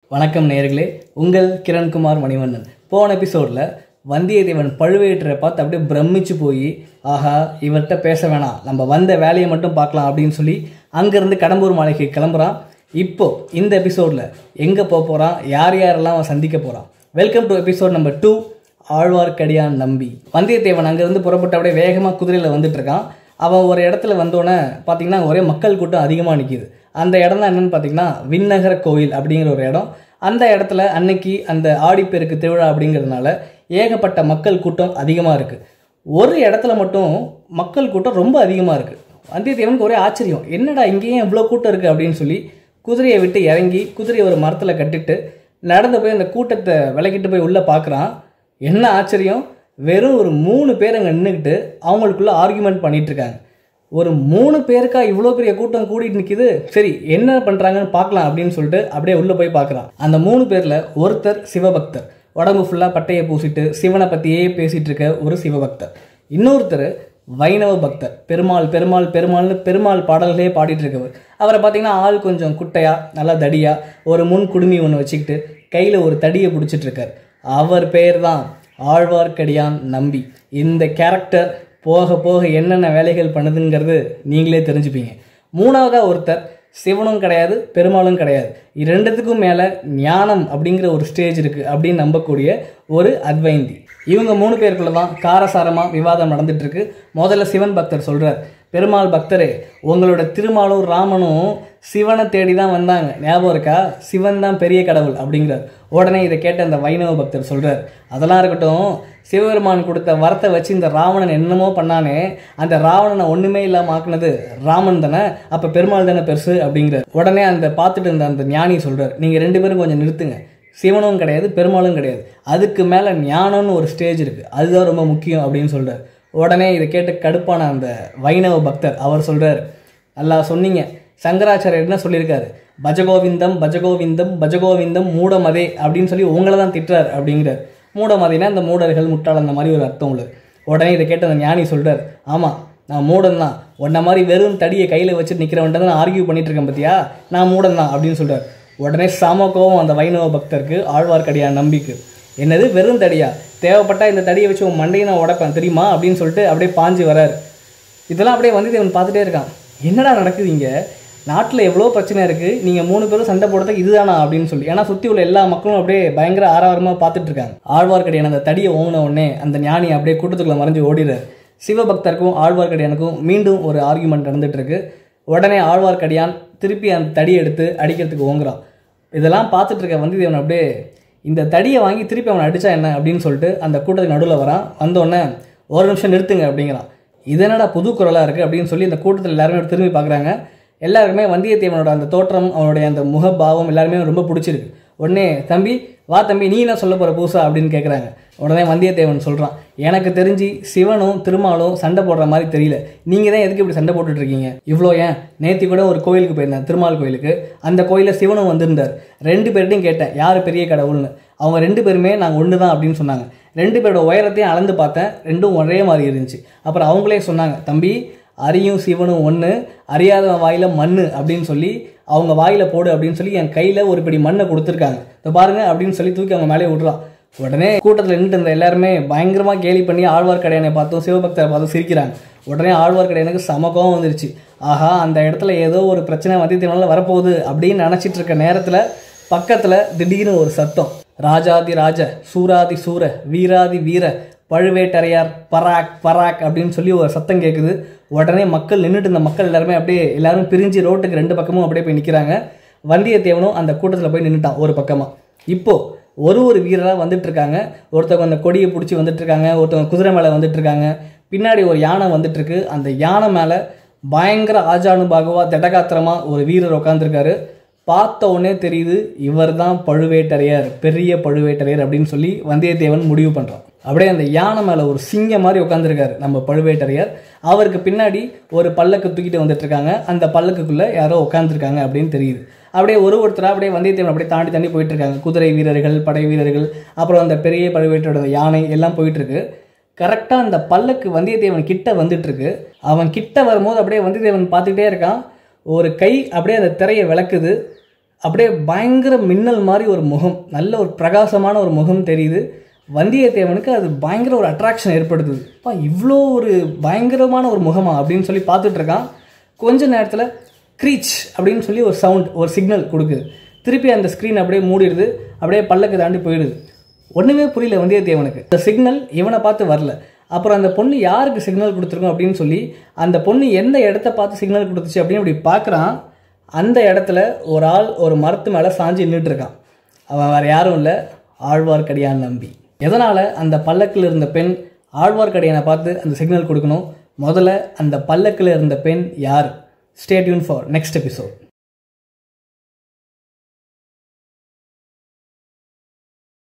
வணக்கம் நேயர்களே உங்கள் கிரண்குமார் மணிவண்ணன் போன எபிசோடில் வந்தியத்தேவன் பழுவேட்டரை பார்த்து அப்படியே பிரமிச்சு போய் ஆஹா இவர்கிட்ட பேச வேணாம் நம்ம வந்த வேலையை மட்டும் பார்க்கலாம் அப்படின்னு சொல்லி அங்கேருந்து கடம்பூர் மாளிகைக்கு கிளம்புறான் இப்போ இந்த எபிசோடில் எங்கே போக போகிறான் யார் யாரெல்லாம் அவன் சந்திக்க போகிறான் welcome to episode number two Azhwarkadiyan Nambi Vandiyathevan அங்கேருந்து புறப்பட்டு அப்படியே வேகமாக குதிரையில் வந்துட்டு இருக்கான் அவன் ஒரு இடத்துல வந்தோடனே பார்த்தீங்கன்னா ஒரே மக்கள் கூட்டம் அதிகமாக நிற்கிது அந்த இடம் தான் என்னென்னு பார்த்தீங்கன்னா விண்ணகர கோயில் அப்படிங்கிற ஒரு இடம் அந்த இடத்துல அன்னைக்கு அந்த ஆடிப்பெருக்கு திருவிழா அப்படிங்கிறதுனால ஏகப்பட்ட மக்கள் கூட்டம் அதிகமாக இருக்குது ஒரு இடத்துல மட்டும் மக்கள் கூட்டம் ரொம்ப அதிகமாக இருக்குது வந்தியத்தேவனுக்கு ஒரே ஆச்சரியம் என்னடா இங்கேயும் இவ்வளோ கூட்டம் இருக்குது அப்படின்னு சொல்லி குதிரையை விட்டு இறங்கி குதிரையை ஒரு மரத்தில் கட்டிட்டு நடந்து போய் அந்த கூட்டத்தை விலக்கிட்டு போய் உள்ளே பார்க்குறான் என்ன ஆச்சரியம் வெறும் ஒரு மூணு பேர் அங்கே நின்றுக்கிட்டு அவங்களுக்குள்ள ஆர்கியூமெண்ட் பண்ணிட்டு இருக்காங்க ஒரு மூணு பேருக்கா இவ்வளோ பெரிய கூட்டம் கூடிட்டு நிற்கிது சரி என்ன பண்ணுறாங்கன்னு பார்க்கலாம் அப்படின்னு சொல்லிட்டு அப்படியே உள்ளே போய் பார்க்குறான் அந்த மூணு பேரில் ஒருத்தர் சிவபக்தர் உடம்பு ஃபுல்லாக பட்டையை பூசிட்டு சிவனை பற்றியே பேசிகிட்டு இருக்க ஒரு சிவபக்தர் இன்னொருத்தர் வைணவ பக்தர் பெருமாள் பெருமாள் பெருமாள்னு பெருமாள் பாடல்களே பாடிட்டு இருக்கவர் அவரை பார்த்தீங்கன்னா ஆள் கொஞ்சம் குட்டையா நல்லா தடியா ஒரு முன் குடுமி ஒன்று வச்சுக்கிட்டு கையில் ஒரு தடியை பிடிச்சிட்டு இருக்கார் அவர் பேர் தான் ஆழ்வார்க்கடியான் நம்பி இந்த கேரக்டர் போக போக என்னென்ன வேலைகள் பண்ணுதுங்கிறது நீங்களே தெரிஞ்சுப்பீங்க மூணாவதாக ஒருத்தர் சிவனும் கிடையாது பெருமாளும் கிடையாது இரண்டுத்துக்கும் மேலே ஞானம் அப்படிங்கிற ஒரு ஸ்டேஜ் இருக்குது அப்படின்னு நம்பக்கூடிய ஒரு அத்வைந்தி இவங்க மூணு பேருக்குள்ள தான் காரசாரமாக விவாதம் நடந்துட்டு இருக்கு முதல்ல சிவன் பக்தர் சொல்கிறார் பெருமாள் பக்தரே உங்களோட திருமாலும் ராமனும் சிவனை தேடி தான் வந்தாங்க ஞாபகம் இருக்கா சிவன் தான் பெரிய கடவுள் அப்படிங்கிறார் உடனே இதை கேட்ட அந்த வைணவ பக்தர் சொல்கிறார் அதெல்லாம் இருக்கட்டும் சிவபெருமான் கொடுத்த வரத்தை வச்சு இந்த ராவணன் என்னமோ பண்ணானே அந்த ராவணனை ஒன்றுமே இல்லாமல் ஆக்குனது ராமன் தானே அப்போ பெருமாள் தானே பெருசு அப்படிங்கிறார் உடனே அந்த பார்த்துட்டு இருந்த அந்த ஞானி சொல்கிறார் நீங்கள் ரெண்டு பேரும் கொஞ்சம் நிறுத்துங்க சிவனும் கிடையாது பெருமாளும் கிடையாது அதுக்கு மேலே ஞானம்னு ஒரு ஸ்டேஜ் இருக்குது அதுதான் ரொம்ப முக்கியம் அப்படின்னு சொல்கிறார் உடனே இதை கேட்டு கடுப்பான அந்த வைணவ பக்தர் அவர் சொல்கிறார் நல்லா சொன்னீங்க சங்கராச்சாரியர் என்ன சொல்லியிருக்காரு பஜகோவிந்தம் பஜகோவிந்தம் பஜகோவிந்தம் மூடமதே அப்படின்னு சொல்லி உங்களை தான் திட்டுறார் அப்படிங்கிறார் மூடமதைனா இந்த மூடர்கள் முட்டாள் அந்த மாதிரி ஒரு அர்த்தம் உள்ளது உடனே இதை கேட்டு அந்த ஞானி சொல்கிறார் ஆமாம் நான் மூடன் தான் உன்ன மாதிரி வெறும் தடியை கையில் வச்சு நிற்கிறவன்ட்டு நான் ஆர்கியூ பண்ணிட்டு இருக்கேன் பார்த்தியா நான் மூடன் தான் அப்படின்னு சொல்கிறார் உடனே சம கோவம் அந்த வைணவ பக்தருக்கு ஆழ்வார்க்கடியான் நம்பிக்கை என்னது வெறும் தடியா தேவைப்பட்டா இந்த தடியை வச்சு உன் மண்டையை நான் உடைப்பேன் தெரியுமா அப்படின்னு சொல்லிட்டு அப்படியே பாஞ்சு வராரு இதெல்லாம் அப்படியே வந்தியத்தேவன் பார்த்துட்டே இருக்கான் என்னடா நடக்குது இங்கே நாட்டில் எவ்வளோ பிரச்சனை இருக்குது நீங்கள் மூணு பேரும் சண்டை போடுறதுக்கு இதுதானா அப்படின்னு சொல்லி ஏன்னா சுற்றி உள்ள எல்லா மக்களும் அப்படியே பயங்கர ஆரவாரமாக பார்த்துட்டு இருக்காங்க ஆழ்வார்க்கடியான அந்த தடியை ஓங்கின உடனே அந்த ஞானி அப்படியே கூட்டத்துக்குள்ள மறைஞ்சு ஓடிடுறாரு சிவபக்தருக்கும் ஆழ்வார்க்கடியானுக்கும் மீண்டும் ஒரு ஆர்கியூமெண்ட் நடந்துட்டு இருக்கு உடனே ஆழ்வார்க்கடியான் திருப்பி அந்த தடியை எடுத்து அடிக்கிறதுக்கு ஓங்குறான் இதெல்லாம் பார்த்துட்டு இருக்க வந்தியத்தேவன் அப்படியே இந்த தடியை வாங்கி திருப்பி அவனை அடித்தா என்ன அப்படின்னு சொல்லிட்டு அந்த கூட்டத்துக்கு நடுவில் வரான் வந்தோடனே ஒரு நிமிஷம் நிறுத்துங்க அப்படிங்கிறான் இது என்னடா புது குரலாக இருக்குது அப்படின்னு சொல்லி அந்த கூட்டத்தில் எல்லாருமே திரும்பி பார்க்குறாங்க எல்லாருக்குமே வந்தியத்தேவனோட அந்த தோற்றம் அவனுடைய அந்த முகபாவம் எல்லாருமே ரொம்ப பிடிச்சிருக்கு உடனே தம்பி வா தம்பி நீ என்ன சொல்ல போகிற பூசா அப்படின்னு கேட்குறாங்க உடனே வந்தியத்தேவன் சொல்கிறான் எனக்கு தெரிஞ்சு சிவனும் திருமாலும் சண்டை போடுற மாதிரி தெரியல நீங்கள் தான் எதுக்கு இப்படி சண்டை போட்டுட்டு இருக்கீங்க இவ்வளோ ஏன் நேத்தி கூட ஒரு கோயிலுக்கு போயிருந்தேன் திருமால் கோயிலுக்கு அந்த கோயிலில் சிவனும் வந்திருந்தார் ரெண்டு பேர்ட்டையும் கேட்டேன் யார் பெரிய கடவுள்னு அவங்க ரெண்டு பேருமே நாங்கள் ஒன்று தான் அப்படின்னு சொன்னாங்க ரெண்டு பேரோட உயரத்தையும் அளந்து பார்த்தேன் ரெண்டும் ஒரே மாதிரி இருந்துச்சு அப்புறம் அவங்களே சொன்னாங்க தம்பி அரியும் சிவனும் ஒன்று அறியாதவன் வாயில் மண் அப்படின்னு சொல்லி அவங்க வாயில் போடு அப்படின்னு சொல்லி என் கையில் ஒரு பிடி மண்ணை கொடுத்துருக்காங்க இதை பாருங்க அப்படின்னு சொல்லி தூக்கி அவங்க மேலே விட்றான் உடனே கூட்டத்தில் நின்றுட்டு இருந்த எல்லாருமே பயங்கரமாக கேலி பண்ணி ஆழ்வார்க்கடையனை பார்த்தும் சிவபக்தரை பார்த்தும் சிரிக்கிறாங்க உடனே ஆழ்வார்க்கடையனுக்கு சம கோவம் வந்துருச்சு ஆஹா அந்த இடத்துல ஏதோ ஒரு பிரச்சனை வந்தியத்தேவனால் வரப்போகுது அப்படின்னு நினச்சிட்டு இருக்க நேரத்தில் பக்கத்தில் திடீர்னு ஒரு சத்தம் ராஜாதி ராஜ சூராதி சூர வீராதி வீர பழுவேட்டரையார் பராக் பராக் அப்படின்னு சொல்லி ஒரு சத்தம் கேட்குது உடனே மக்கள் நின்றுட்டு இருந்த மக்கள் எல்லாருமே அப்படியே எல்லாரும் பிரிஞ்சு ரோட்டுக்கு ரெண்டு பக்கமும் அப்படியே போய் நிற்கிறாங்க வந்தியத்தேவனும் அந்த கூட்டத்தில் போய் நின்றுட்டான் ஒரு பக்கமாக இப்போ ஒரு ஒரு வீரராக வந்துட்டு இருக்காங்க ஒருத்தவங்க அந்த கொடியை பிடிச்சி வந்துட்டு இருக்காங்க ஒருத்தவங்க குதிரை மேலே வந்துட்டு இருக்காங்க பின்னாடி ஒரு யானை வந்துட்டு இருக்கு அந்த யானை மேலே பயங்கர ஆஜானுபாகுவா திடகாத்திரமா ஒரு வீரர் உட்காந்துருக்காரு பார்த்த உடனே தெரியுது இவர் தான் பழுவேட்டரையர் பெரிய பழுவேட்டரையர் அப்படின்னு சொல்லி வந்தியத்தேவன் முடிவு பண்ணுறான் அப்படியே அந்த யானை மேலே ஒரு சிங்கம் மாதிரி உட்காந்துருக்காரு நம்ம பழுவேட்டரையர் அவருக்கு பின்னாடி ஒரு பல்லக்கு தூக்கிட்டு வந்துட்டு இருக்காங்க அந்த பல்லக்குக்குள்ளே யாரோ உட்காந்துருக்காங்க அப்படின்னு தெரியுது அப்படியே ஒரு ஒருத்தராக அப்படியே வந்தியத்தேவன் அப்படியே தாண்டி தாண்டி போயிட்டு இருக்காங்க குதிரை வீரர்கள் படை வீரர்கள் அப்புறம் அந்த பெரிய பழுவேட்டரோட யானை எல்லாம் போயிட்டு இருக்கு கரெக்டாக அந்த பல்லக்கு வந்தியத்தேவன் கிட்ட வந்துட்டு இருக்கு அவன் கிட்ட வரும்போது அப்படியே வந்தியத்தேவன் பார்த்துக்கிட்டே இருக்கான் ஒரு கை அப்படியே அந்த திரையை விளக்குது அப்படியே பயங்கர மின்னல் மாதிரி ஒரு முகம் நல்ல ஒரு பிரகாசமான ஒரு முகம் தெரியுது வந்தியத்தேவனுக்கு அது பயங்கர ஒரு அட்ராக்ஷன் ஏற்படுத்துது அப்பா இவ்வளோ ஒரு பயங்கரமான ஒரு முகமா அப்படின்னு சொல்லி பார்த்துட்டு இருக்கான் கொஞ்ச நேரத்தில் க்ரீச் அப்படின்னு சொல்லி ஒரு சவுண்ட் ஒரு சிக்னல் கொடுக்குது திருப்பி அந்த ஸ்க்ரீன் அப்படியே மூடிடுது அப்படியே பல்லக்கு தாண்டி போயிடுது ஒன்றுமே புரியல வந்தியத்தேவனுக்கு இந்த சிக்னல் இவனை பார்த்து வரல அப்புறம் அந்த பொண்ணு யாருக்கு சிக்னல் கொடுத்துருக்கோம் அப்படின்னு சொல்லி அந்த பொண்ணு எந்த இடத்த பார்த்து சிக்னல் கொடுத்துச்சு அப்படின்னு அப்படி பார்க்குறான் அந்த இடத்துல ஒரு ஆள் ஒரு மரத்து மேலே சாஞ்சி நின்றுட்டு இருக்கான் அவன் வேறு யாரும் இல்லை ஆழ்வார்க்கடியான் நம்பி எதனால் அந்த பல்லக்கில் இருந்த பெண் ஆழ்வார்க்கடியானை பார்த்து அந்த சிக்னல் கொடுக்கணும் முதல்ல அந்த பல்லக்கில் இருந்த பெண் யார் ஸ்டேட்யூன் ஃபார் நெக்ஸ்ட் எபிசோட்